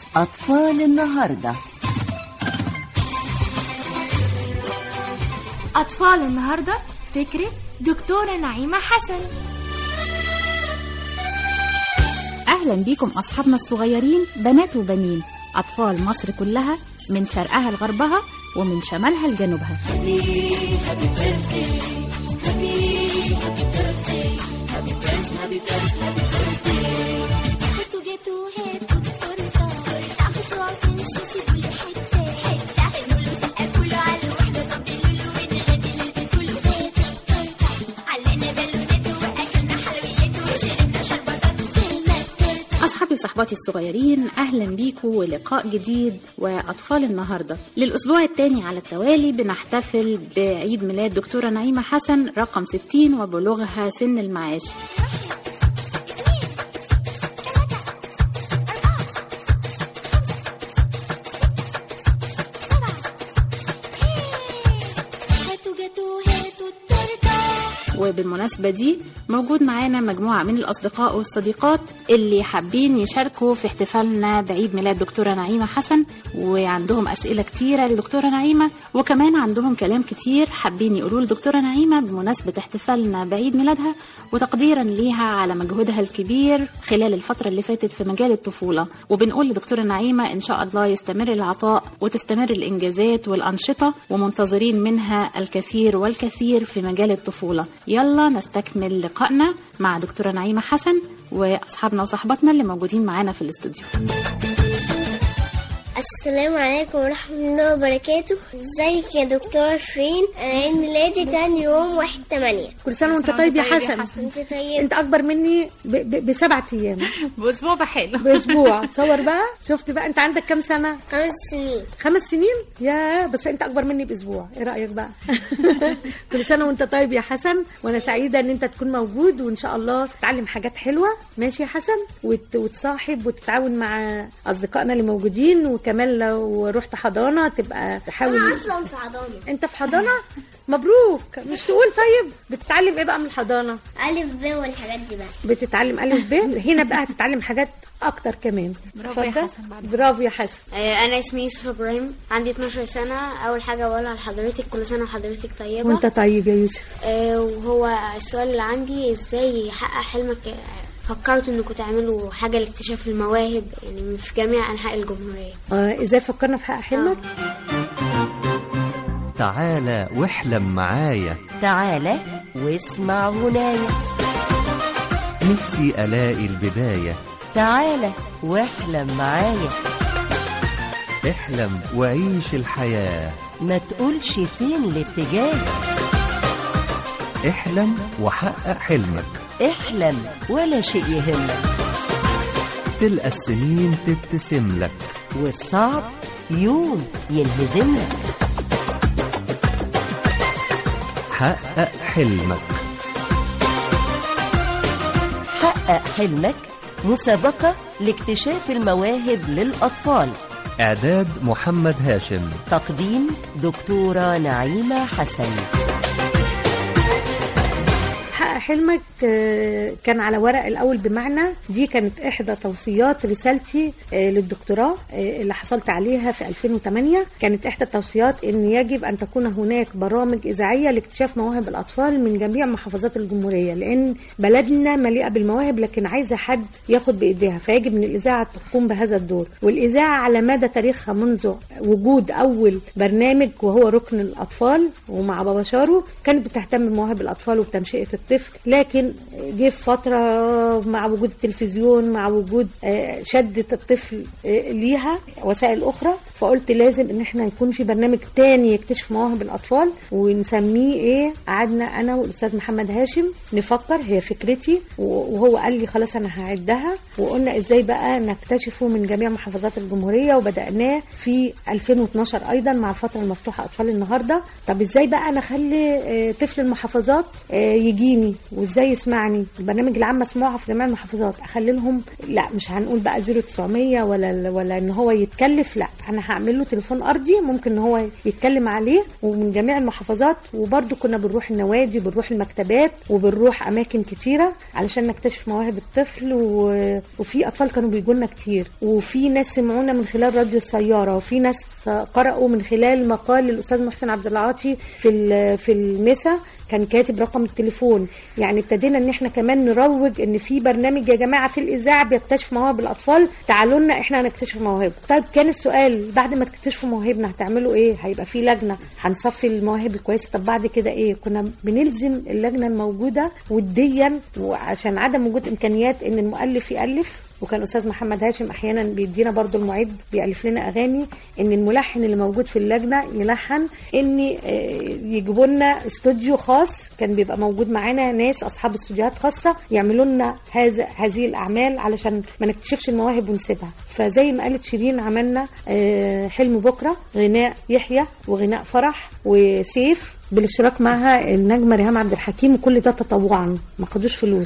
أطفال النهاردة أطفال النهاردة فكرة دكتورة نعيمة حسن أهلا بيكم أصحابنا الصغيرين بنات وبنين أطفال مصر كلها من شرقها لغربها ومن شمالها لجنوبها هاتوا جاتوا هاتوا التورتة احطوا عارفين السوسي كل حتة حتة نقولوا تاكلوا على الوحدة طب لولو ونغني للبيت كله هاتوا التورتة علقنا بالونات واكلنا حلويات وشربنا شربات كلمة التورتة أصحابي وصحباتي الصغيرين أهلا بيكم ولقاء جديد وأطفال النهاردة للأسبوع الثاني على التوالي بنحتفل بعيد ميلاد دكتورة نعيمة حسن رقم 60 وبلوغها سن المعاش هاتوا جاتوا هاتوا التورتة وبالمناسبة دي موجود معانا مجموعة من الأصدقاء والصديقات اللي حابين يشاركوا في احتفالنا بعيد ميلاد دكتورة نعيمة حسن وعندهم أسئلة كتيرة لدكتورة نعيمة وكمان عندهم كلام كتير حابين يقولوا لدكتورة نعيمة بمناسبة احتفالنا بعيد ميلادها وتقديرا ليها على مجهودها الكبير خلال الفترة اللي فاتت في مجال الطفولة وبنقول لدكتورة نعيمة إن شاء الله يستمر العطاء وتستمر الإنجازات والأنشطة ومنتظرين منها الكثير والكثير في مجال الطفولة يلا نستكمل لقائنا مع دكتورة نعيمة حسن وأصحابنا وصحباتنا اللي موجودين معانا في الاستوديو السلام عليكم ورحمة الله وبركاته ازيك يا دكتورة شيرين انا عيد ميلادي كان يوم واحد تمانية كل سنة وانت طيب يا حسن انت طيب انت اكبر مني ب- ب- بسبعة ايام بأسبوع بحاله باسبوع تصور بقى شفت بقى انت عندك كام سنة خمس سنين خمس سنين يا بس انت اكبر مني باسبوع ايه رايك بقى كل سنه وانت طيب يا حسن وانا سعيده ان انت تكون موجود وان شاء الله تتعلم حاجات حلوه ماشي يا حسن وت... وتصاحب وتتعاون مع اصدقائنا اللي موجودين وكمان لو رحت حضانه تبقى تحاول انا اصلا في حضانة انت في حضانه مبروك مش تقول طيب بتتعلم ايه بقى من الحضانه الف ب والحاجات دي بقى بتتعلم الف ب هنا بقى هتتعلم حاجات اكتر كمان برافو يا اتفضل. حسن بعد. برافو يا حسن آه، انا اسمي يوسف ابراهيم عندي 12 سنه اول حاجه بقولها لحضرتك كل سنه وحضرتك طيبه وانت طيب يا يوسف آه، وهو السؤال اللي عندي ازاي يحقق حلمك آه، فكرتوا انكم تعملوا حاجه لاكتشاف المواهب يعني في جميع انحاء الجمهوريه آه ازاي فكرنا في حق حلمك تعالى واحلم معايا تعالى واسمع هنايا نفسي ألاقي البداية تعالى واحلم معايا احلم وعيش الحياة ما تقولش فين الاتجاه احلم وحقق حلمك احلم ولا شيء يهمك تلقى السنين تبتسم لك والصعب يوم ينهزم لك حقق حلمك حقق حلمك مسابقة لاكتشاف المواهب للأطفال إعداد محمد هاشم تقديم دكتورة نعيمة حسن حقق حلمك آه، كان على ورق الاول بمعنى دي كانت احدى توصيات رسالتي آه، للدكتوراه آه، اللي حصلت عليها في 2008 كانت احدى التوصيات ان يجب ان تكون هناك برامج اذاعيه لاكتشاف مواهب الاطفال من جميع محافظات الجمهوريه لان بلدنا مليئه بالمواهب لكن عايزه حد ياخد بايديها فيجب ان الاذاعه تقوم بهذا الدور والاذاعه على مدى تاريخها منذ وجود اول برنامج وهو ركن الاطفال ومع بابا شارو كانت بتهتم بمواهب الاطفال وبتنشئه الطفل لكن جه في فتره مع وجود التلفزيون مع وجود آه، شده الطفل آه، ليها وسائل اخرى فقلت لازم ان احنا يكون في برنامج تاني يكتشف مواهب الاطفال ونسميه ايه قعدنا انا والاستاذ محمد هاشم نفكر هي فكرتي وهو قال لي خلاص انا هعدها وقلنا ازاي بقى نكتشفه من جميع محافظات الجمهوريه وبداناه في 2012 ايضا مع الفتره المفتوحه اطفال النهارده طب ازاي بقى انا اخلي آه، طفل المحافظات آه، يجيني وازاي يسمعني البرنامج العام مسموعه في جميع المحافظات اخلي لهم لا مش هنقول بقى 0900 ولا ولا ان هو يتكلف لا انا هعمل له تليفون ارضي ممكن ان هو يتكلم عليه ومن جميع المحافظات وبرده كنا بنروح النوادي بنروح المكتبات وبنروح اماكن كتيره علشان نكتشف مواهب الطفل و... وفي اطفال كانوا بيجوا لنا كتير وفي ناس سمعونا من خلال راديو السياره وفي ناس قرأوا من خلال مقال الاستاذ محسن عبد العاطي في ال- في المسا كان كاتب رقم التليفون يعني ابتدينا ان احنا كمان نروج ان في برنامج يا جماعه في الاذاعه بيكتشف مواهب الاطفال تعالوا لنا احنا هنكتشف مواهب طيب كان السؤال بعد ما تكتشفوا مواهبنا هتعملوا ايه هيبقى في لجنه هنصفي المواهب الكويسه طب بعد كده ايه كنا بنلزم اللجنه الموجوده وديا وعشان عدم وجود امكانيات ان المؤلف يالف وكان استاذ محمد هاشم احيانا بيدينا برضو المعد بيالف لنا اغاني ان الملحن اللي موجود في اللجنه يلحن ان آه، يجيبوا لنا استوديو خاص كان بيبقى موجود معانا ناس اصحاب استوديوهات خاصه يعملوا لنا هذا هذه الاعمال علشان ما نكتشفش المواهب ونسيبها فزي ما قالت شيرين عملنا آه، حلم بكره غناء يحيى وغناء فرح وسيف بالاشتراك معها النجمه ريهام عبد الحكيم وكل ده تطوعا ما خدوش فلوس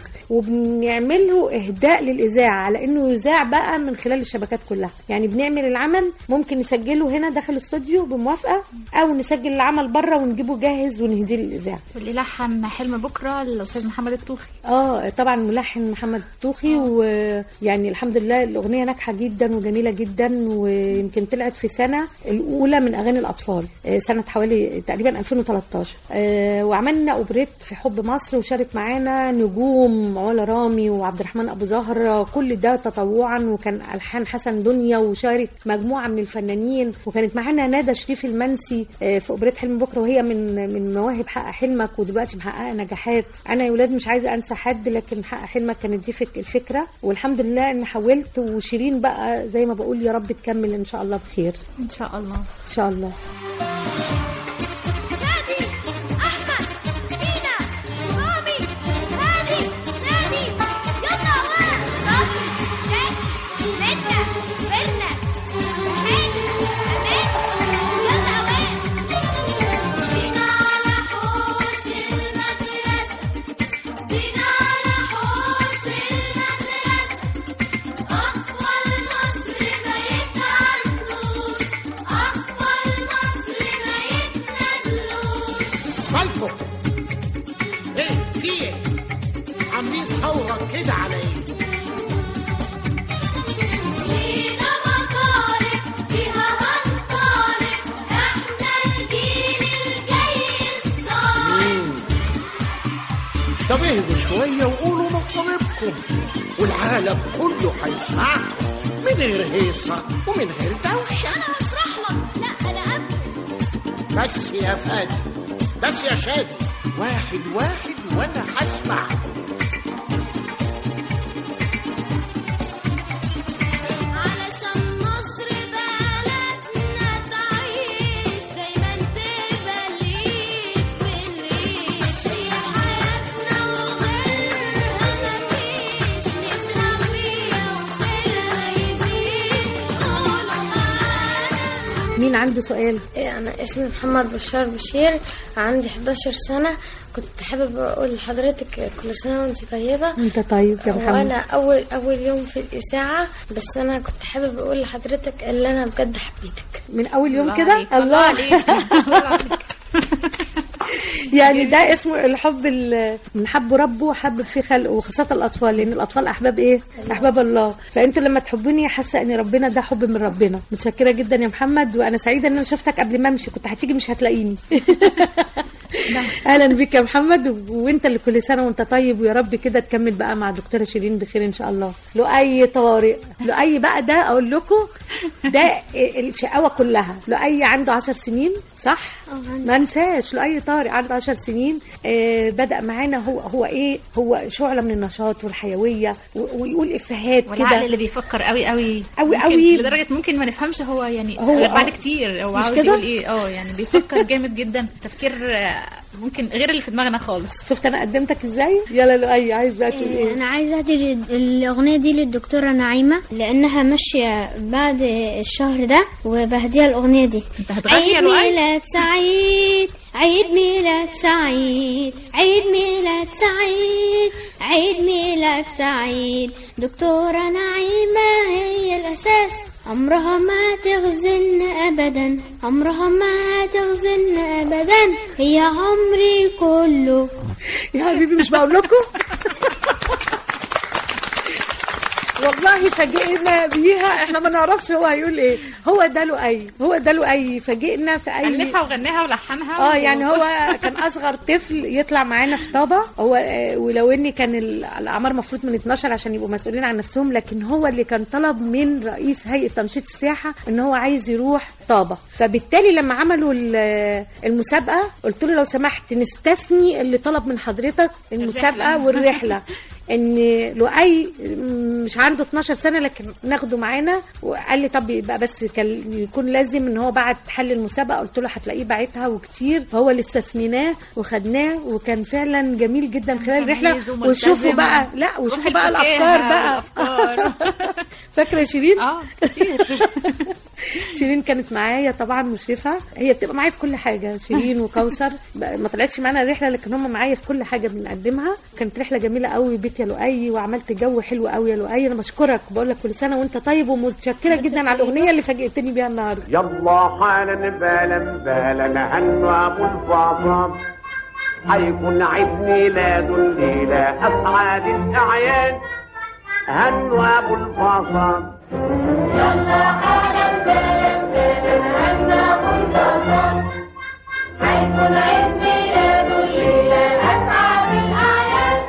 وبنعمله اهداء للاذاعه على انه يذاع بقى من خلال الشبكات كلها يعني بنعمل العمل ممكن نسجله هنا داخل الاستوديو بموافقه او نسجل العمل بره ونجيبه جاهز ونهديه للاذاعه واللي لحن حلم بكره الاستاذ محمد الطوخي اه طبعا ملحن محمد الطوخي ويعني الحمد لله الاغنيه ناجحه جدا وجميله جدا ويمكن طلعت في سنه الاولى من اغاني الاطفال آه، سنه حوالي تقريبا 2013 آه، وعملنا اوبريت في حب مصر وشارك معانا نجوم علا رامي وعبد الرحمن ابو زهر كل ده تطوعا وكان الحان حسن دنيا وشارك مجموعه من الفنانين وكانت معانا ندى شريف المنسي آه، في اوبريت حلم بكره وهي من من مواهب حقق حلمك ودلوقتي محققه نجاحات انا يا ولاد مش عايزه انسى حد لكن حقق حلمك كانت دي فك- الفكره والحمد لله ان حاولت وشيرين بقى زي ما بقول يا رب تكمل ان شاء الله بخير ان شاء الله ان شاء الله شادي احمد مينا رامي هادي نادي يلا ورا رامي جاكي لينا ميرنا هاني امان يلا وين بينا على حوش المدرسة بينا على حوش المدرسة أطفال مصر ما يتعدوش أطفال مصر ما يتنازلوش مالكم ايه في ايه عاملين ثوره كده على ايه فينا مطالب فيها هنطالب احنا الجيل الجاي الصالح طب اهدوا شويه وقولوا مطالبكم والعالم كله هيسمعكم من غير هيصه ومن غير دوشه انا هشرح لك لا انا قبل بس يا فادي بس يا شادي واحد واحد وانا هسمع علشان مصر بلدنا تعيش دايما تبقى ليك في الريش في حياتنا وغيرها مفيش نزرع فيها وغيرها يزيد قولوا معانا مين عنده سؤال أنا اسمي محمد بشار بشير عندي 11 سنة كنت حابب أقول لحضرتك كل سنة وأنت طيبة انت طيب يا محمد وأنا أول أول يوم في الإذاعة بس أنا كنت حابب أقول لحضرتك إن أنا بجد حبيتك من اول يوم الله كده عليك، الله عليك الله عليك. يعني ده اسمه الحب ال- من حب ربه حب في خلقه وخاصة الأطفال لأن الأطفال أحباب إيه؟ أحباب الله فأنتوا لما تحبوني حاسة إن ربنا ده حب من ربنا متشكرة جدا يا محمد وأنا سعيدة إن أنا شفتك قبل ما أمشي كنت هتيجي مش هتلاقيني اهلا بك يا محمد و- وانت اللي كل سنه وانت طيب ويا رب كده تكمل بقى مع دكتوره شيرين بخير ان شاء الله لؤي طارق لؤي بقى ده اقول لكم ده الشقاوه كلها لؤي عنده عشر سنين صح ما انساش لؤي طارق عنده عشر سنين آه بدا معانا هو هو ايه هو شعله من النشاط والحيويه و- ويقول افيهات والعقل كده اللي بيفكر قوي قوي قوي ممكن قوي. لدرجه ممكن ما نفهمش هو يعني هو غير بعد آه. كتير هو مش عاوز كده؟ يقول ايه اه يعني بيفكر جامد جدا تفكير آه، ممكن غير اللي في دماغنا خالص شفت انا قدمتك ازاي يلا لؤي عايز بقى تقول ايه أنا عايزة أهدي الأغنية دي للدكتورة نعيمة لأنها ماشية بعد الشهر ده وبهديها الأغنية دي انت هتغني يا عيد لؤي ميلاد سعيد عيد ميلاد سعيد عيد ميلاد سعيد عيد ميلاد سعيد دكتورة نعيمة هي الأساس عمرها ما تغزلنا أبدا عمرها ما تغزلنا أبدا هي عمري كله يا حبيبي مش بقول لكم والله فاجئنا بيها احنا ما نعرفش هو هيقول ايه هو ده له اي هو ده له اي فاجئنا في اي ألفها وغناها ولحنها اه و- يعني هو كان اصغر طفل يطلع معانا في طابه هو آه، ولو ان كان ال- الاعمار مفروض من 12 عشان يبقوا مسؤولين عن نفسهم لكن هو اللي كان طلب من رئيس هيئه تنشيط السياحه ان هو عايز يروح طابه فبالتالي لما عملوا ال- المسابقه قلت له لو سمحت نستثني اللي طلب من حضرتك المسابقه الرحلة. والرحله ان لؤي مش عنده 12 سنه لكن ناخده معانا وقال لي طب يبقى بس كان يكون لازم ان هو بعد حل المسابقه قلت له هتلاقيه باعتها وكتير هو اللي استثنيناه وخدناه وكان فعلا جميل جدا خلال الرحله تمييز وملتزم. وشوفوا بقى لا روح وشوفوا بقى الفكاهة الافكار بقى والأفكار. فاكره شيرين اه كتير شيرين كانت معايا طبعا مشرفه هي بتبقى معايا في كل حاجه شيرين وكوثر ب- ما طلعتش معانا الرحله لكن هم معايا في كل حاجه بنقدمها كانت رحله جميله قوي بيت يا لؤي وعملت جو حلو قوي يا لؤي انا بشكرك بقول لك كل سنه وانت طيب ومتشكره جدا على الاغنيه اللي فاجئتني بيها النهارده يلا حالا بالا بالا هنو ابو الفاصل حيكون عيد ميلاد الليلة أسعد الأعياد هنو أبو الفاصل يلا حالا بالا بالا هنا أبو الفضل حيكون عيد ميلاد الليلة أسعد الأعياد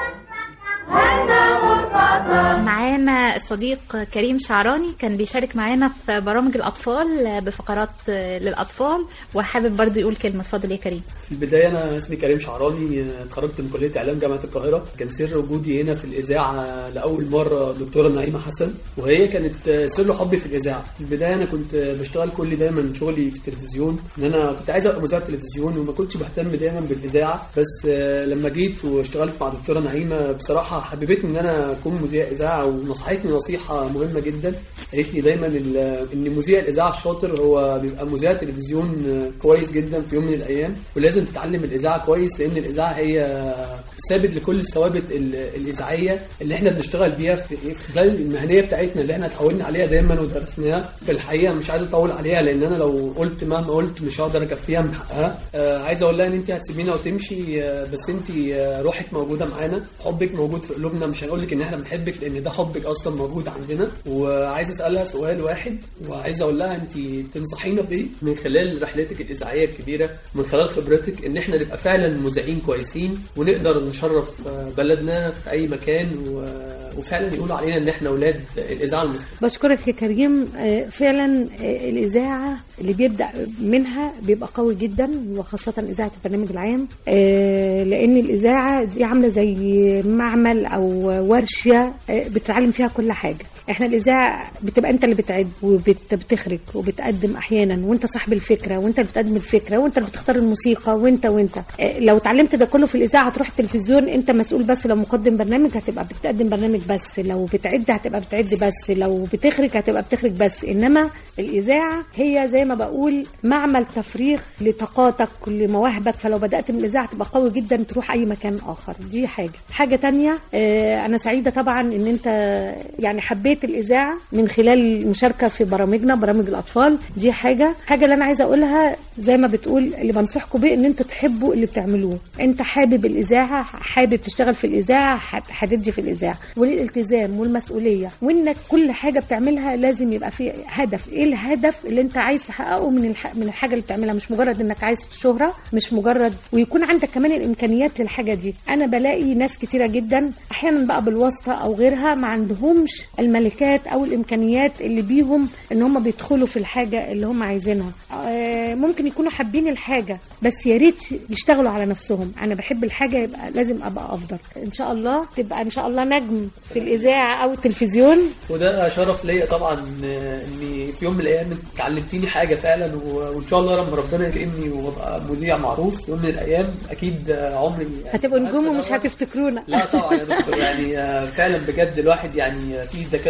هنا أبو الفضل معانا الصديق كريم شعراني كان بيشارك معانا في برامج الأطفال بفقرات للأطفال وحابب برضو يقول كلمة اتفضل يا كريم في البداية أنا اسمي كريم شعراني آه، اتخرجت من كلية إعلام جامعة القاهرة كان سر وجودي هنا في الإذاعة لأول مرة دكتورة نعيمة حسن وهي كانت آه، سر حبي في الإذاعة في البداية أنا كنت آه، بشتغل كل دايما شغلي في التلفزيون إن أنا كنت عايز أبقى مذيع تلفزيون وما كنتش بهتم دايما بالإذاعة بس آه، لما جيت واشتغلت مع دكتورة نعيمة بصراحة حببتني إن أنا أكون مذيع إذاعة ونصحتني نصيحة مهمة جدا قالت لي دايما ال- إن مذيع الإذاعة الشاطر هو بيبقى مذيع تلفزيون آه، كويس جدا في يوم من الأيام ولازم تتعلم الإذاعة كويس لأن الإذاعة هي ثابت لكل الثوابت ال- الإذاعية اللي إحنا بنشتغل بيها في في خلال المهنية بتاعتنا اللي إحنا اتعودنا عليها دايما ودرسناها في الحقيقة مش عايز أطول عليها لأن أنا لو قلت مهما قلت مش هقدر أكفيها من حقها آه عايز أقول لها إن أنت هتسيبينا وتمشي آه بس أنت آه روحك موجودة معانا حبك موجود في قلوبنا مش هنقول لك إن إحنا بنحبك لأن ده حبك أصلا موجود عندنا وعايز أسألها سؤال واحد وعايز أقول لها أنت تنصحينا بإيه من خلال رحلتك الإذاعية الكبيرة من خلال خبرتك إن إحنا نبقى فعلا مذيعين كويسين ونقدر نشرف آه، بلدنا في أي مكان و- وفعلا يقولوا علينا إن إحنا أولاد الإذاعة المصرية بشكرك يا كريم آه، فعلا آه، الإذاعة اللي بيبدأ منها بيبقى قوي جدا وخاصة إذاعة البرنامج العام آه، لأن الإذاعة دي عاملة زي معمل أو ورشة آه، بتتعلم فيها كل حاجة احنا الاذاعه بتبقى انت اللي بتعد وبتخرج وبتقدم احيانا وانت صاحب الفكره وانت اللي بتقدم الفكره وانت اللي بتختار الموسيقى وانت وانت اه، لو اتعلمت ده كله في الاذاعه هتروح التلفزيون انت مسؤول بس لو مقدم برنامج هتبقى بتقدم برنامج بس لو بتعد هتبقى بتعد بس لو بتخرج هتبقى بتخرج بس انما الاذاعه هي زي ما بقول معمل تفريغ لطاقاتك لمواهبك فلو بدات من الاذاعه تبقى قوي جدا تروح اي مكان اخر دي حاجه حاجه تانية اه، انا سعيده طبعا ان انت يعني حبيت الاذاعه من خلال المشاركه في برامجنا برامج الاطفال دي حاجه حاجه اللي انا عايزه اقولها زي ما بتقول اللي بنصحكم بيه ان انتوا تحبوا اللي بتعملوه انت حابب الاذاعه حابب تشتغل في الاذاعه هت- هتدي في الاذاعه والالتزام والمسؤوليه وانك كل حاجه بتعملها لازم يبقى في هدف ايه الهدف اللي انت عايز تحققه من الح... من الحاجه اللي بتعملها مش مجرد انك عايز شهره مش مجرد ويكون عندك كمان الامكانيات للحاجه دي انا بلاقي ناس كتيره جدا احيانا بقى بالواسطه او غيرها ما عندهمش الملكات او الامكانيات اللي بيهم ان هم بيدخلوا في الحاجه اللي هم عايزينها آه، ممكن يكونوا حابين الحاجه بس يا ريت يشتغلوا على نفسهم انا بحب الحاجه يبقى لازم ابقى افضل ان شاء الله تبقى ان شاء الله نجم في الاذاعه او التلفزيون وده شرف ليا طبعا آه، اني في يوم من الايام انت علمتيني حاجه فعلا و- وان شاء الله لما ربنا يكرمني وابقى مذيع معروف في يوم من الايام اكيد آه، عمري هتبقوا نجوم هنسى ومش دوت. هتفتكرونا لا طبعا يا دكتور يعني آه، فعلا بجد الواحد يعني آه، في دكاتره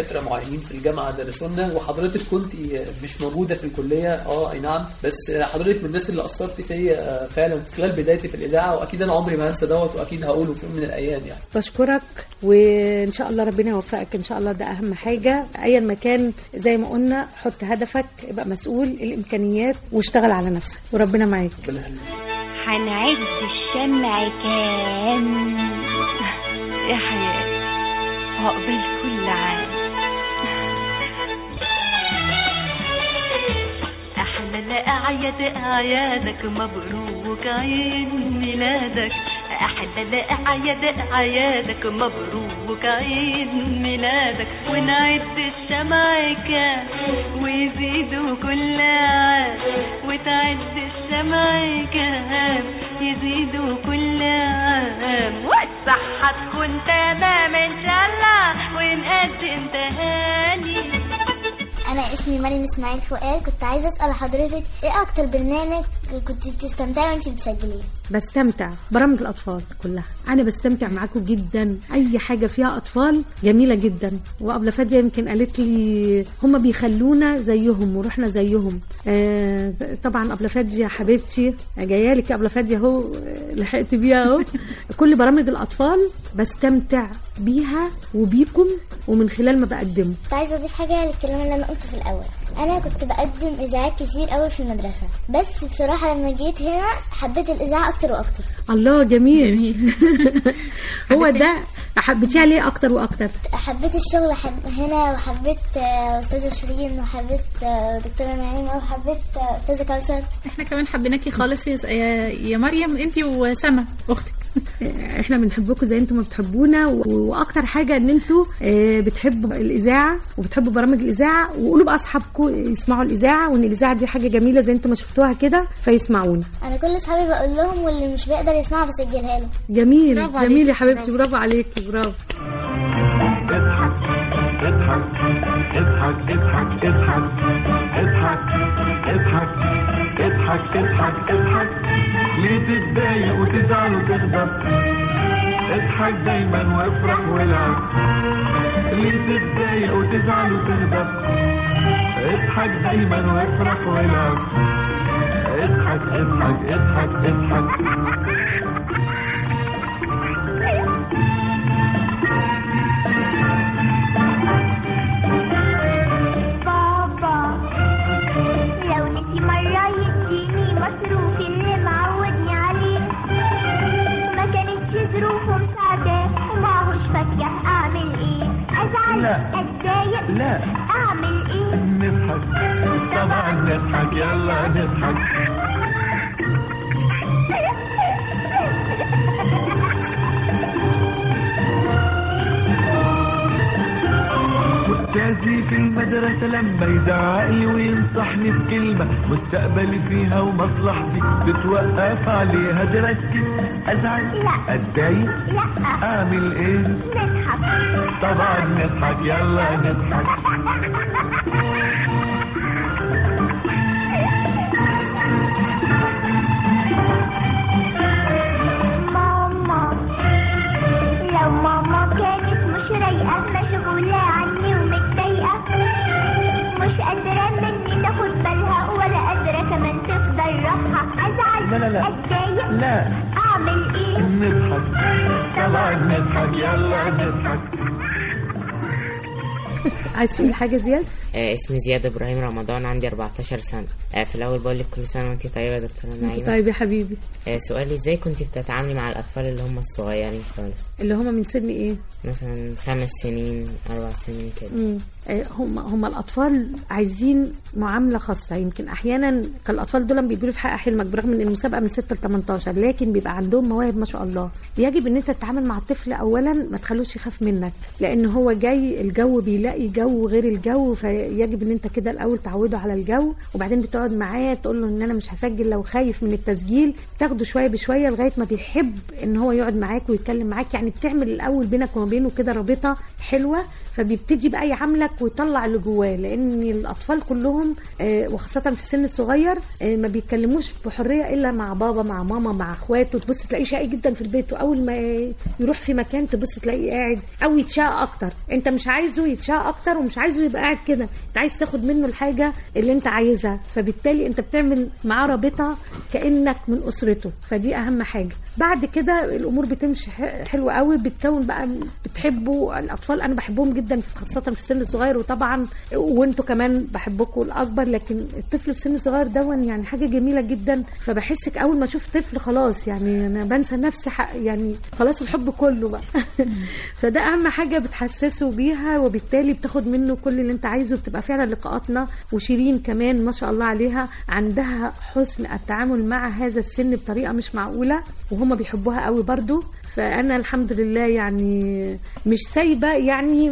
دكاتره معينين في الجامعه درسوا لنا وحضرتك كنت مش موجوده في الكليه اه اي نعم بس حضرتك من الناس اللي اثرت فيا آه، فعلا خلال بدايتي في الاذاعه واكيد انا عمري ما هنسى دوت واكيد هقوله في يوم من الايام يعني بشكرك وان شاء الله ربنا يوفقك ان شاء الله ده اهم حاجه ايا ما كان زي ما قلنا حط هدفك ابقى مسؤول الامكانيات واشتغل على نفسك وربنا معاك هنعد الشمع كام يا حياة عقبال كل عام أحلى الأعياد أعيادك مبروك عيد ميلادك أحلى الأعياد أعيادك مبروك عيد ميلادك ونعد الشمع كام ويزيدوا كل عام وتعد الشمع كام يزيدوا كل عام والصحة تكون تمام إن شاء الله ونقدم تهاني انا اسمي مريم اسماعيل فؤاد كنت عايزه اسال حضرتك ايه اكتر برنامج كنت بتستمتعي وانت بتسجليه بستمتع برامج الاطفال كلها انا بستمتع معاكم جدا اي حاجه فيها اطفال جميله جدا وابله فاديه يمكن قالت لي هم بيخلونا زيهم ورحنا زيهم آه طبعا ابله فاديه حبيبتي جايه لك يا ابله فاديه اهو آه، لحقت بيها اهو كل برامج الاطفال بستمتع بيها وبيكم ومن خلال ما بقدمه كنت عايزه اضيف حاجه للكلام اللي انا قلته في الاول انا كنت بقدم اذاعات كتير قوي في المدرسه بس بصراحه لما جيت هنا حبيت الاذاعه اكتر واكتر الله جميل, جميل. هو ده حبيتيها ليه اكتر واكتر حبيت الشغل حب هنا وحبيت آه، استاذه شيرين وحبيت آه، دكتوره نعيمه وحبيت آه، استاذه كوثر احنا كمان حبيناكي خالص يا يا- يا مريم انت وسما اختك احنا بنحبكم زي انتم ما بتحبونا و- واكتر حاجه ان انتوا آه، بتحبوا الاذاعه وبتحبوا برامج الاذاعه وقولوا بقى اصحابكم يسمعوا الاذاعه وان الاذاعه دي حاجه جميله زي انتم ما شفتوها كده فيسمعونا انا كل اصحابي بقول لهم واللي مش بيقدر يسمعها بسجلها له جميل برافو جميل عليكي، يا حبيبتي برافو عليكي برافو اضحك اضحك اضحك اضحك اضحك اضحك اضحك اضحك اضحك ليه تتضايق وتزعل وتغضب اضحك دايما وافرح والعب ليه تتضايق وتزعل وتغضب اضحك دايما وافرح والعب اضحك اضحك اضحك اضحك بابا لو نسي مرة يديني مصروفي اللي معودني عليه ما كانتش ظروفه مساعداه ومعهوش فاكية أعمل إيه؟ أزعل لا. أتضايق لا. أعمل إيه؟ نضحك طبعا نضحك يلا نضحك أستاذي في المدرسة لما يزعق لي وينصحني بكلمة مستقبلي فيها ومصلحتي بتوقف عليها دراستي أزعل لا. أتضايق لا أعمل إيه نضحك طبعا نضحك يلا نضحك ماما لو ماما كانت مش رايقة مشغولة عني ومتضايقة مش قادرة مني تاخد بالها ولا قادرة كمان تفضل راحة أزعل لا لا لا. أتضايق لا أعمل إيه؟ نضحك طبعا نضحك يلا نضحك عايز تقول حاجه زياد آه، اسمي زياد ابراهيم رمضان عندي 14 سنه آه، في الاول بقول لك كل سنه وانت طيبه يا دكتوره نعيمه طيب يا حبيبي آه، سؤالي ازاي كنت بتتعاملي مع الاطفال اللي هم الصغيرين خالص اللي هم من سن ايه مثلا خمس سنين اربع سنين كده مم. آه، هم هم الاطفال عايزين معامله خاصه يمكن احيانا كان الاطفال دول بيجروا في حق حلمك برغم ان المسابقه من 6 ل 18 لكن بيبقى عندهم مواهب ما شاء الله يجب ان انت تتعامل مع الطفل اولا ما تخلوش يخاف منك لان هو جاي الجو بيلاقي جو غير الجو فيجب ان انت كده الاول تعوده على الجو وبعدين بتقعد معاه تقول له ان انا مش هسجل لو خايف من التسجيل تاخده شويه بشويه لغايه ما بيحب ان هو يقعد معاك ويتكلم معاك يعني بتعمل الاول بينك وما بينه كده رابطه حلوه فبيبتدي بقى يعاملك ويطلع اللي جواه لان الاطفال كلهم آه، وخاصه في السن الصغير آه، ما بيتكلموش بحريه الا مع بابا مع ماما مع اخواته تبص تلاقيه شقي جدا في البيت واول ما يروح في مكان تبص تلاقيه قاعد او يتشاق اكتر انت مش عايزه يتشاق بتحبها اكتر ومش عايزه يبقى قاعد كده انت عايز تاخد منه الحاجه اللي انت عايزها فبالتالي انت بتعمل معاه رابطه كانك من اسرته فدي اهم حاجه بعد كده الامور بتمشي ح- حلوه قوي بتكون بقى بتحبوا الاطفال انا بحبهم جدا خاصه في السن الصغير وطبعا وانتوا كمان بحبكم الاكبر لكن الطفل السن الصغير دون يعني حاجه جميله جدا فبحسك اول ما اشوف طفل خلاص يعني انا بنسى نفسي حق يعني خلاص الحب كله بقى فده اهم حاجه بتحسسه بيها وبالتالي بتاخد منه كل اللي انت عايزه بتبقى فعلا لقاءاتنا وشيرين كمان ما شاء الله عليها عندها حسن التعامل مع هذا السن بطريقه مش معقوله وهم بيحبوها قوي برضو فانا الحمد لله يعني مش سايبه يعني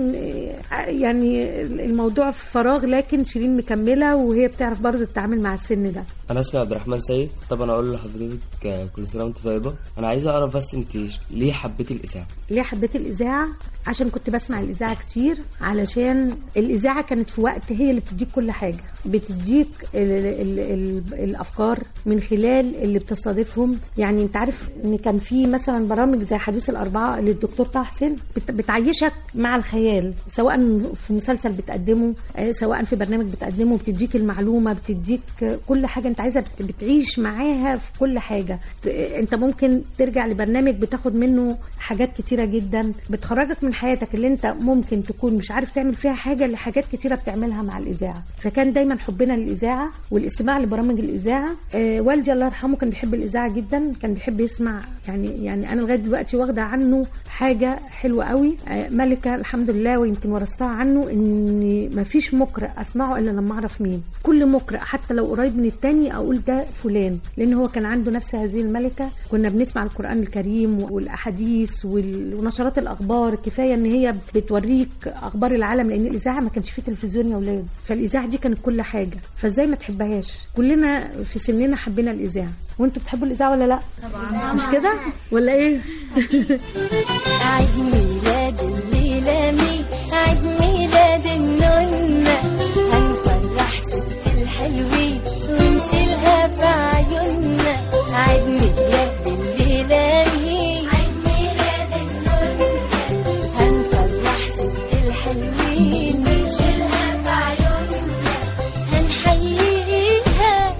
يعني الموضوع في فراغ لكن شيرين مكمله وهي بتعرف برضو تتعامل مع السن ده انا اسمي عبد الرحمن سيد طبعا اقول لحضرتك آه، كل سنه وانت طيبه انا عايز اعرف بس انت ليه حبيتي الاذاعه ليه حبيت الإذاعة؟ عشان كنت بسمع الإذاعة كتير علشان الإذاعة كانت في وقت هي اللي بتديك كل حاجة بتديك ال ال ال الأفكار من خلال اللي بتصادفهم يعني أنت عارف إن كان في مثلا برامج زي حديث الأربعة اللي الدكتور طه حسين بت- بتعيشك مع الخيال سواء في مسلسل بتقدمه آه، سواء في برنامج بتقدمه بتديك المعلومة بتديك آه، كل حاجة أنت عايزها بت- بتعيش معاها في كل حاجة ت- أنت ممكن ترجع لبرنامج بتاخد منه حاجات كتيرة جدا بتخرجك من حياتك اللي انت ممكن تكون مش عارف تعمل فيها حاجة لحاجات كتيرة بتعملها مع الإذاعة فكان دايما حبنا للإذاعة والاستماع لبرامج الإذاعة آه والدي الله يرحمه كان بيحب الإذاعة جدا كان بيحب يسمع يعني يعني أنا لغاية دلوقتي واخدة عنه حاجة حلوة قوي آه ملكة الحمد لله ويمكن ورثتها عنه إن مفيش مقرئ أسمعه إلا لما أعرف مين كل مقرئ حتى لو قريب من التاني أقول ده فلان لأن هو كان عنده نفس هذه الملكة كنا بنسمع القرآن الكريم والأحاديث وال- ونشرات الأخبار كفاية إن هي بتوريك أخبار العالم لأن الإذاعة ما كانش فيه تلفزيون يا ولاد فالإذاعة دي كانت كل حاجة فإزاي ما تحبهاش كلنا في سننا حبينا الإذاعة وانتوا بتحبوا الإذاعة ولا لا؟ طبعاً. مش كده؟ ولا إيه؟ عيد ميلاد الليلة مي عيد ميلاد النونة هنفرح ست الحلوين ونشيلها في عيوننا عيد ميلاد الليلة مي عيد ميلاد النونة هنفرح ست الحلوين ونشيلها في عيوننا هنحييها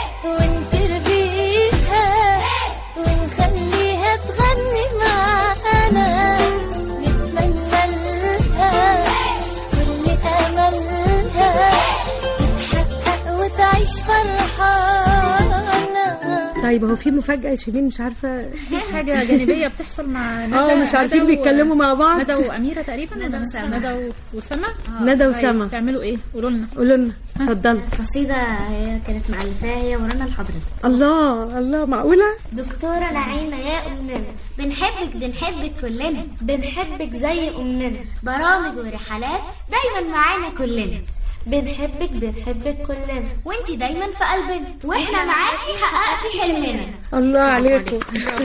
ونتربيها ونخليها تغني معانا نتمنى لها كل املها تتحقق وتعيش فرحانه طيب هو في مفاجأة يا شيرين مش عارفة في حاجة جانبية بتحصل مع ندى اه مش عارفين ندى و- بيتكلموا مع بعض ندى وأميرة تقريبا ندى ولا وسما. ندى و- وسما ندى طيب، وسما. تعملوا ايه قولوا لنا قولوا لنا اتفضلوا قصيدة هي كانت مألفاها هي ورانا لحضرتك الله الله معقولة؟ دكتورة نعيمة يا أمنا بنحبك بنحبك كلنا بنحبك زي أمنا برامج ورحلات دايما معانا كلنا بنحبك بنحبك كلنا وانتي دايما في قلبنا واحنا معاكي حققتي حلمنا الله عليكم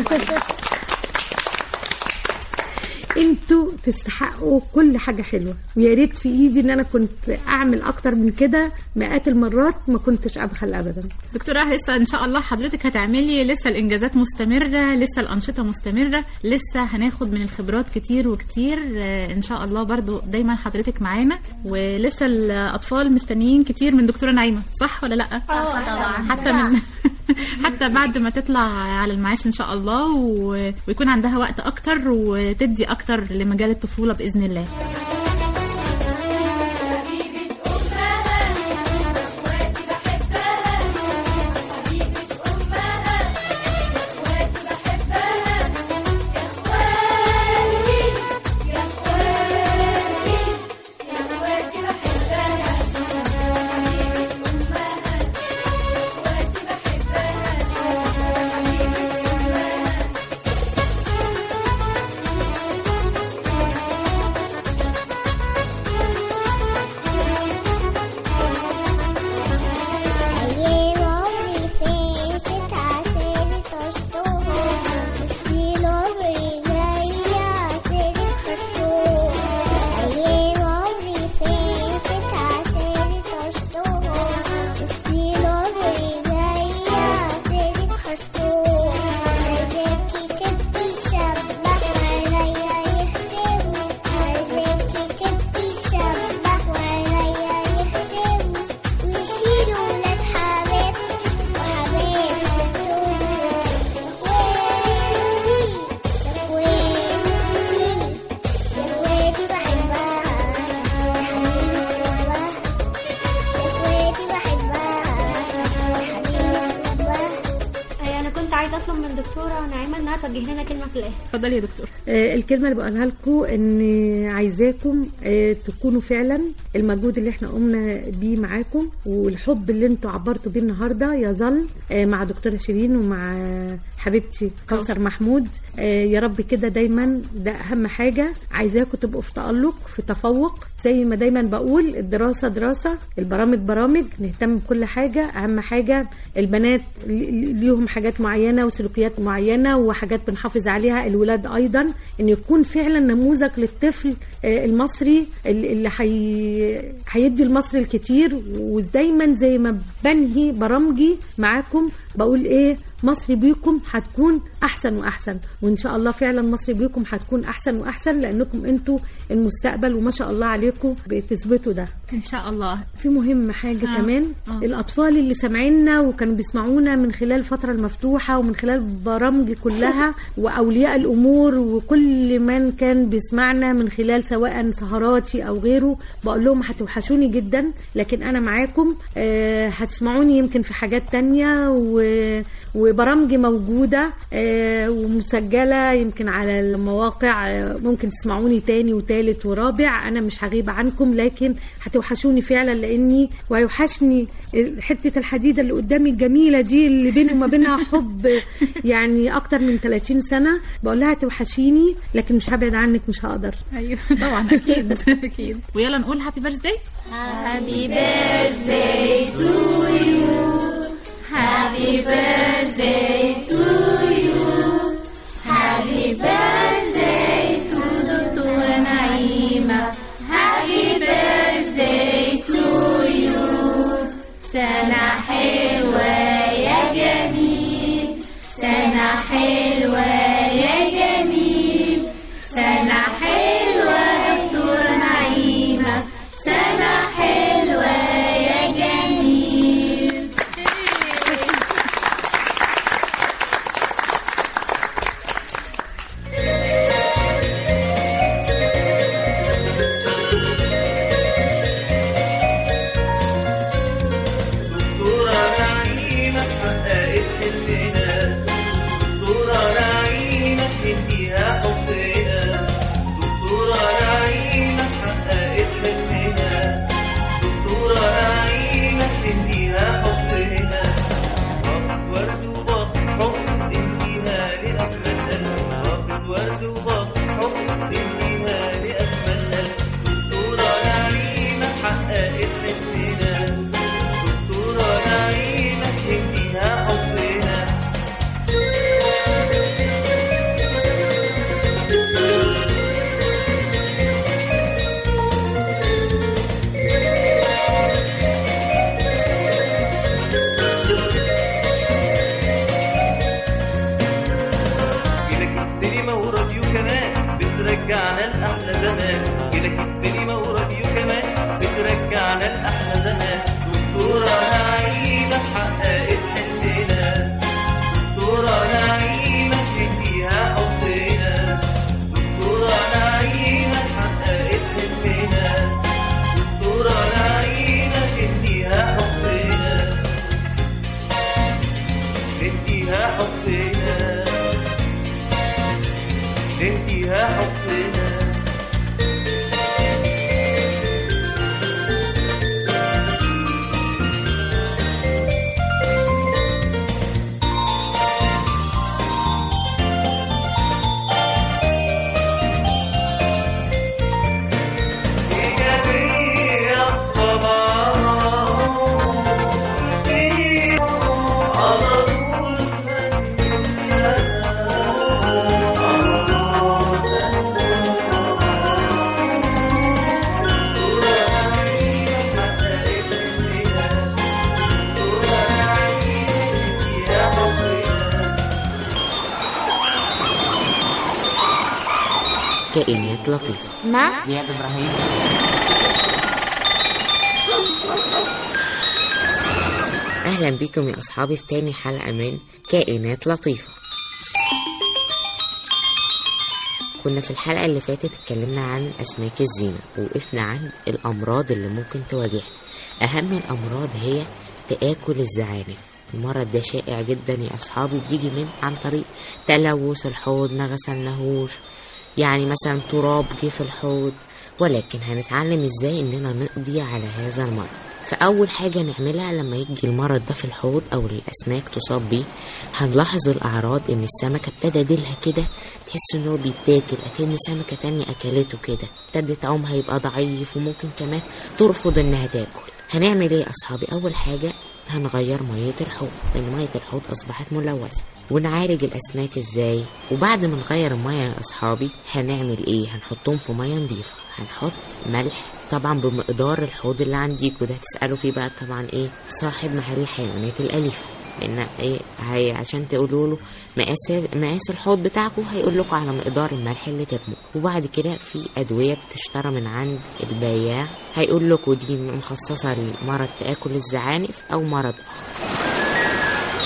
انتوا تستحقوا كل حاجه حلوه ويا ريت في ايدي ان انا كنت اعمل اكتر من كده مئات المرات ما كنتش ابخل ابدا دكتورة لسه ان شاء الله حضرتك هتعملي لسه الانجازات مستمرة لسه الانشطة مستمرة لسه هناخد من الخبرات كتير وكتير آه، ان شاء الله برضو دايما حضرتك معانا ولسه الاطفال مستنيين كتير من دكتورة نعيمة صح ولا لا اه طبعا حتى من حتى بعد ما تطلع على المعاش ان شاء الله و... ويكون عندها وقت اكتر وتدي اكتر لمجال الطفولة باذن الله نطلب من دكتوره نعيمه انها توجه لنا كلمه في الاخر اتفضلي يا دكتور آه، الكلمة اللي بقولها لكم ان عايزاكم آه، تكونوا فعلا المجهود اللي احنا قمنا بيه معاكم والحب اللي انتوا عبرتوا بيه النهارده يظل آه، مع دكتورة شيرين ومع حبيبتي كوثر محمود آه، يا رب كده دايما ده اهم حاجة عايزاكم تبقوا في تألق في تفوق زي ما دايما بقول الدراسة دراسة البرامج برامج نهتم بكل حاجة اهم حاجة البنات لي- ليهم حاجات معينة وسلوكيات معينة وحاجات بنحافظ عليها الولاد ايضا ان يكون فعلا نموذج للطفل آه، المصري اللي اللي حي... هيدي المصري الكتير ودايما زي ما بنهي برامجي معاكم بقول ايه مصر بيكم هتكون احسن واحسن وان شاء الله فعلا مصر بيكم هتكون احسن واحسن لانكم انتوا المستقبل وما شاء الله عليكم بتثبتوا ده ان شاء الله في مهم حاجة آه. آه. كمان آه. آه. الأطفال اللي سامعيننا وكانوا بيسمعونا من خلال الفترة المفتوحة ومن خلال برامجي كلها وأولياء الأمور وكل من كان بيسمعنا من خلال سواء سهراتي أو غيره بقول لهم هتوحشوني جدا لكن أنا معاكم آه هتسمعوني يمكن في حاجات تانية و... وبرامجي موجودة آه ومسجلة يمكن على المواقع آه ممكن تسمعوني تاني وتالت ورابع أنا مش هغيب عنكم لكن هتوحشوني فعلا لأني وهيوحشني حتة الحديدة اللي قدامي الجميلة دي اللي بيني وما بينها حب يعني أكتر من 30 سنة بقول لها توحشيني لكن مش هبعد عنك مش هقدر ايوه طبعا اكيد اكيد ويلا نقول هابي بيرث داي Happy birthday to you. Happy birthday to you. Happy birthday to دكتورة نعيمة. Happy birthday to you. سنة حلوة يا جميل. سنة حلوة يا جميل. سنة حلوة دكتورة نعيمة. سنة حلوة يا جميل. دكتورة نعيمة حققت حلمنا دكتورة نعيمة نديها حبنا دكتورة نعيمة حققت حلمنا دكتورة نعيمة نديها حبنا رافض ورد وباط حب نديها لأجمل قلب رافض ورد وباط حب نديها لأجمل قلب دكتورة نعيمة حققت حلمنا دكتورة نعيمة نديها حبنا جيلك السينما وراديو كمان بترجعنا لأحلى زمان جيلك السينما وراديو كمان بترجعنا لأحلى زمان دكتورة نعيمة حققت حلمنا دكتورة نعيمة نديها حبنا دكتورة نعيمة حققت حلمنا دكتورة نعيمة نديها حبنا نديها حبنا نديها حبنا كائنات لطيفة مع زياد إبراهيم أهلا بكم يا أصحابي في تاني حلقة من كائنات لطيفة كنا في الحلقة اللي فاتت اتكلمنا عن أسماك الزينة ووقفنا عند الأمراض اللي ممكن تواجهها أهم الأمراض هي تآكل الزعانف المرض ده شائع جدا يا أصحابي بيجي من عن طريق تلوث الحوض ما غسلناهوش يعني مثلا تراب جه في الحوض ولكن هنتعلم ازاي اننا نقضي على هذا المرض فأول حاجة نعملها لما يجي المرض ده في الحوض أو الأسماك تصاب بيه هنلاحظ الأعراض إن السمكة ابتدى ديلها كده تحس إن هو بيتاكل أكن سمكة تانية أكلته كده ابتدى طعمها يبقى ضعيف وممكن كمان ترفض إنها تاكل هنعمل إيه يا أصحابي أول حاجة هنغير مية الحوض لأن مية الحوض أصبحت ملوثة ونعالج الأسماك إزاي وبعد ما نغير المية يا أصحابي هنعمل إيه هنحطهم في مية نظيفة هنحط ملح طبعا بمقدار الحوض اللي عندك وده هتسألوا فيه بقى طبعا إيه صاحب محل الحيوانات الأليفة لأن إيه هي عشان تقولوا له مقاس مقاس الحوض بتاعكم هيقول لكم على مقدار الملح اللي ترموه وبعد كده في أدوية بتشترى من عند البياع هيقول لكم دي مخصصة لمرض تآكل الزعانف أو مرض آخر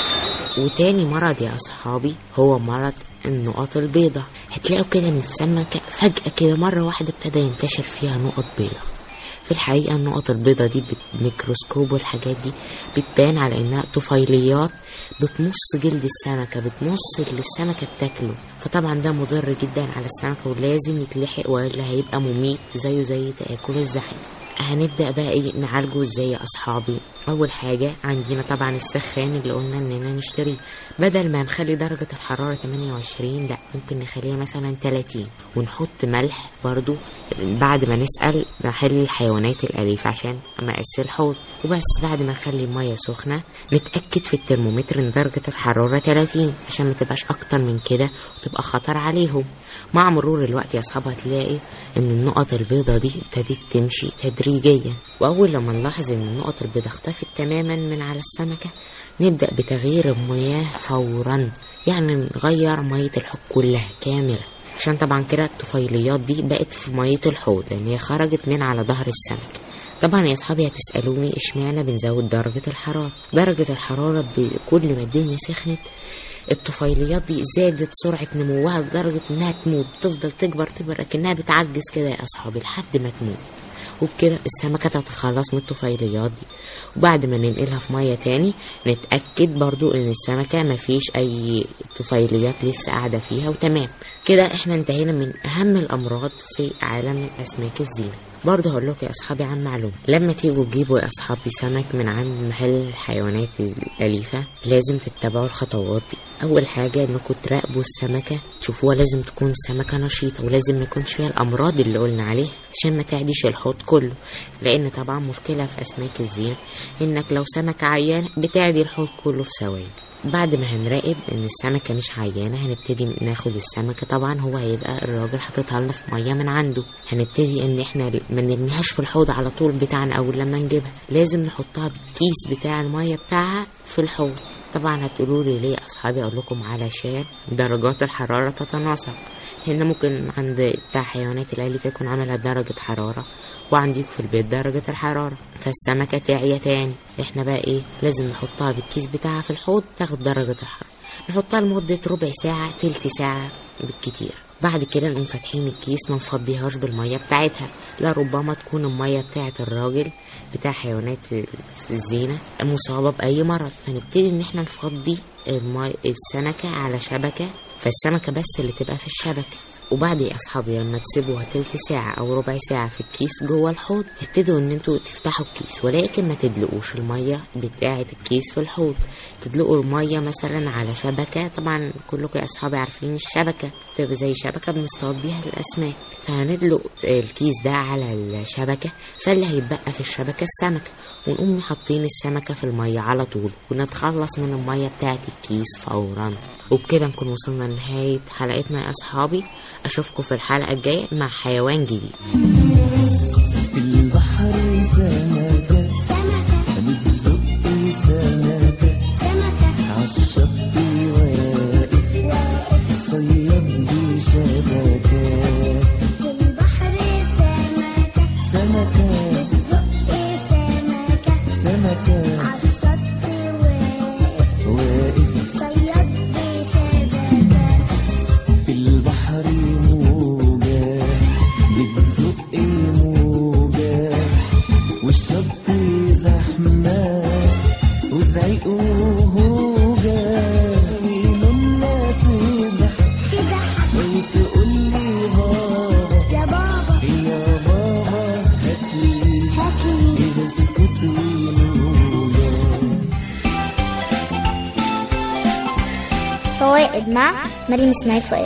وتاني مرض يا أصحابي هو مرض النقط البيضاء هتلاقوا كده ان السمكة فجأة كده مرة واحدة ابتدى ينتشر فيها نقط بيضاء في الحقيقة النقط البيضاء دي بالميكروسكوب والحاجات دي بتبان على انها طفيليات بتمص جلد السمكة بتمص اللي السمكة بتاكله فطبعا ده مضر جدا على السمكة ولازم يتلحق والا هيبقى مميت زيه زي تآكل الزحف هنبدأ بقى ايه نعالجه ازاي يا اصحابي اول حاجة عندنا طبعا السخان اللي قلنا اننا نشتريه بدل ما نخلي درجة الحرارة 28 لا ممكن نخليها مثلا 30 ونحط ملح برضو بعد ما نسأل محل الحيوانات الأليفة عشان مقاس الحوض وبس بعد ما نخلي المية سخنة نتأكد في الترمومتر ان درجة الحرارة 30 عشان ما تبقاش اكتر من كده وتبقى خطر عليهم مع مرور الوقت يا اصحاب هتلاقي ان النقط البيضة دي ابتدت تمشي تدريجيا واول لما نلاحظ ان النقط البيضة اختفت تماما من على السمكة نبدأ بتغيير المياه فورا يعني نغير مية الحوض كلها كاملة عشان طبعا كده الطفيليات دي بقت في مية الحوض لان هي خرجت من على ظهر السمك طبعا يا اصحابي هتسالوني اشمعنى بنزود درجه الحراره درجه الحراره بكل ما الدنيا سخنت الطفيليات دي زادت سرعة نموها لدرجة انها تموت بتفضل تكبر تكبر لكنها بتعجز كده يا اصحابي لحد ما تموت وبكده السمكة تتخلص من الطفيليات دي وبعد ما ننقلها في مية تاني نتأكد برضو ان السمكة مفيش اي طفيليات لسه قاعدة فيها وتمام كده احنا انتهينا من اهم الامراض في عالم الاسماك الزينة برضه هقول لكم يا اصحابي عن معلومه لما تيجوا تجيبوا يا اصحابي سمك من عند محل الحيوانات الاليفه لازم تتبعوا الخطوات دي اول حاجه انكم تراقبوا السمكه تشوفوها لازم تكون سمكه نشيطه ولازم ما يكونش فيها الامراض اللي قلنا عليها عشان ما تعديش الحوض كله لان طبعا مشكله في اسماك الزينه انك لو سمكه عيان بتعدي الحوض كله في ثواني بعد ما هنراقب ان السمكة مش عيانة هنبتدي ناخد السمكة طبعا هو هيبقى الراجل حاططها لنا في مية من عنده هنبتدي ان احنا ما نرميهاش في الحوض على طول بتاعنا اول لما نجيبها لازم نحطها بالكيس بتاع المية بتاعها في الحوض طبعا هتقولوا لي ليه يا اصحابي اقول لكم علشان درجات الحرارة تتناسق هنا ممكن عند بتاع حيوانات الأليف يكون عاملها درجة حرارة وعندك في البيت درجة الحرارة فالسمكة تعيا تاني احنا بقى ايه لازم نحطها بالكيس بتاعها في الحوض تاخد درجة الحرارة نحطها لمدة ربع ساعة تلت ساعة بالكتير بعد كده نقوم فاتحين الكيس ما نفضيهاش بالمية بتاعتها لا ربما تكون المية بتاعت الراجل بتاع حيوانات الزينة مصابة بأي مرض فنبتدي ان احنا نفضي المي... السمكة على شبكة فالسمكة بس اللي تبقى في الشبكة وبعد يا اصحابي لما تسيبوها تلت ساعة او ربع ساعة في الكيس جوه الحوض تبتدوا ان انتوا تفتحوا الكيس ولكن ما تدلقوش المية بتاعة الكيس في الحوض تدلقوا المية مثلا على شبكة طبعا كلكم يا اصحابي عارفين الشبكة بتبقى زي شبكة بنصطاد بيها الاسماك فهندلق الكيس ده على الشبكة فاللي هيتبقى في الشبكة السمكة ونقوم حاطين السمكة في المية على طول ونتخلص من المية بتاعة الكيس فورا وبكده نكون وصلنا لنهاية حلقتنا يا أصحابي أشوفكم في الحلقة الجاية مع حيوان جديد في البحر سمكة سمكة بتزق سمكة سمكة عالشط واقف صياد بشبكة في البحر سمكة سمكة بتزق سمكة سمكة عالشط واقف واقف صياد بشبكة في البحر موجة بتزق موجة والشط زحمة وزعيق وهو فوائد مع مريم اسماعيل فؤاد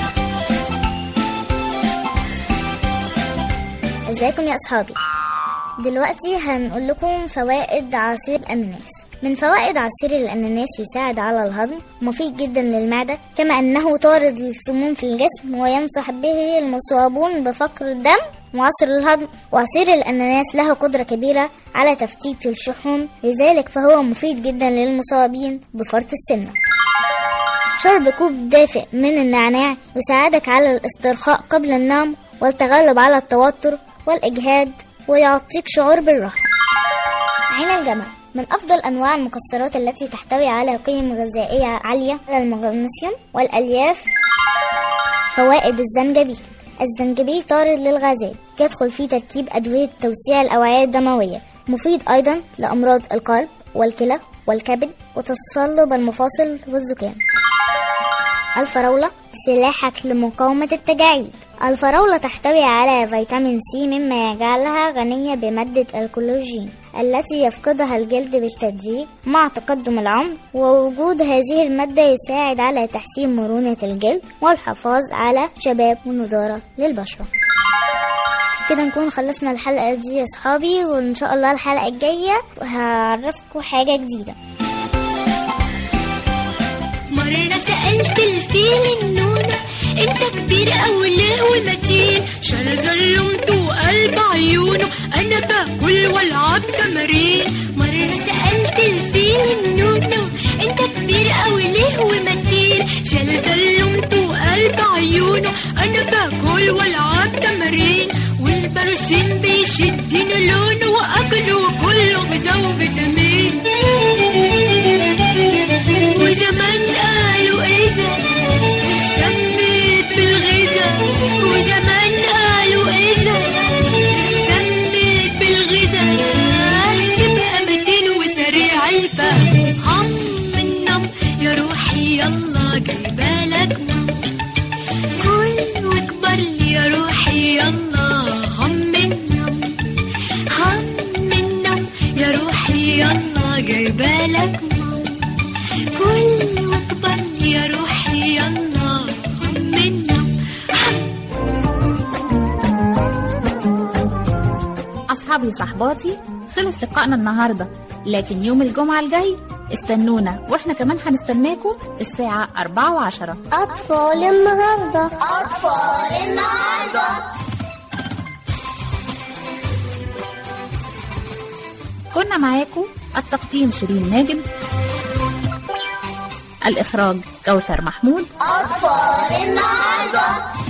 ازيكم يا اصحابي دلوقتي هنقول لكم فوائد عصير الاناناس من فوائد عصير الاناناس يساعد على الهضم مفيد جدا للمعده كما انه طارد للسموم في الجسم وينصح به المصابون بفقر الدم وعصر الهضم وعصير الاناناس له قدره كبيره على تفتيت الشحوم لذلك فهو مفيد جدا للمصابين بفرط السمنه شرب كوب دافئ من النعناع يساعدك على الاسترخاء قبل النوم والتغلب على التوتر والإجهاد ويعطيك شعور بالراحة عين الجمل من أفضل أنواع المكسرات التي تحتوي على قيم غذائية عالية على المغنيسيوم والألياف فوائد الزنجبيل الزنجبيل طارد للغازات يدخل في تركيب أدوية توسيع الأوعية الدموية مفيد أيضا لأمراض القلب والكلى والكبد وتصلب المفاصل والزكام الفراولة سلاحك لمقاومة التجاعيد الفراولة تحتوي على فيتامين سي مما يجعلها غنية بمادة الكولاجين التي يفقدها الجلد بالتدريج مع تقدم العمر ووجود هذه المادة يساعد على تحسين مرونة الجلد والحفاظ على شباب ونضارة للبشرة كده نكون خلصنا الحلقة دي يا صحابي وإن شاء الله الحلقة الجاية هعرفكم حاجة جديدة مرة سألت الفيل النونة انت كبير اوي ليه ومتين شال ظلمته وقلب عيونه انا باكل والعب تمارين مرة سألت الفيل النونة انت كبير اوي ليه ومتين شال ظلمته وقلب عيونه انا باكل والعب تمارين والبروسين بيشدني لونه واكله كله غذاء وفيتامين وزمان قالوا اذا اهتميت بالغذاء وزمان قالوا اذا اهتميت بالغذاء تبقى متين وسريع الفهم هم النم يا روحي يلا جايبالك كل واكبر لي يا روحي يلا هم النم هم النم يا روحي يلا جايبالك كل واكبر يا روحي يلا هم النم أصحابي وصحباتي خلص لقائنا النهاردة لكن يوم الجمعة الجاي استنونا واحنا كمان هنستناكم الساعة أربعة وعشرة أطفال النهاردة أطفال النهاردة كنا معاكم التقديم شيرين ماجد الإخراج كوثر محمود أطفال النهاردة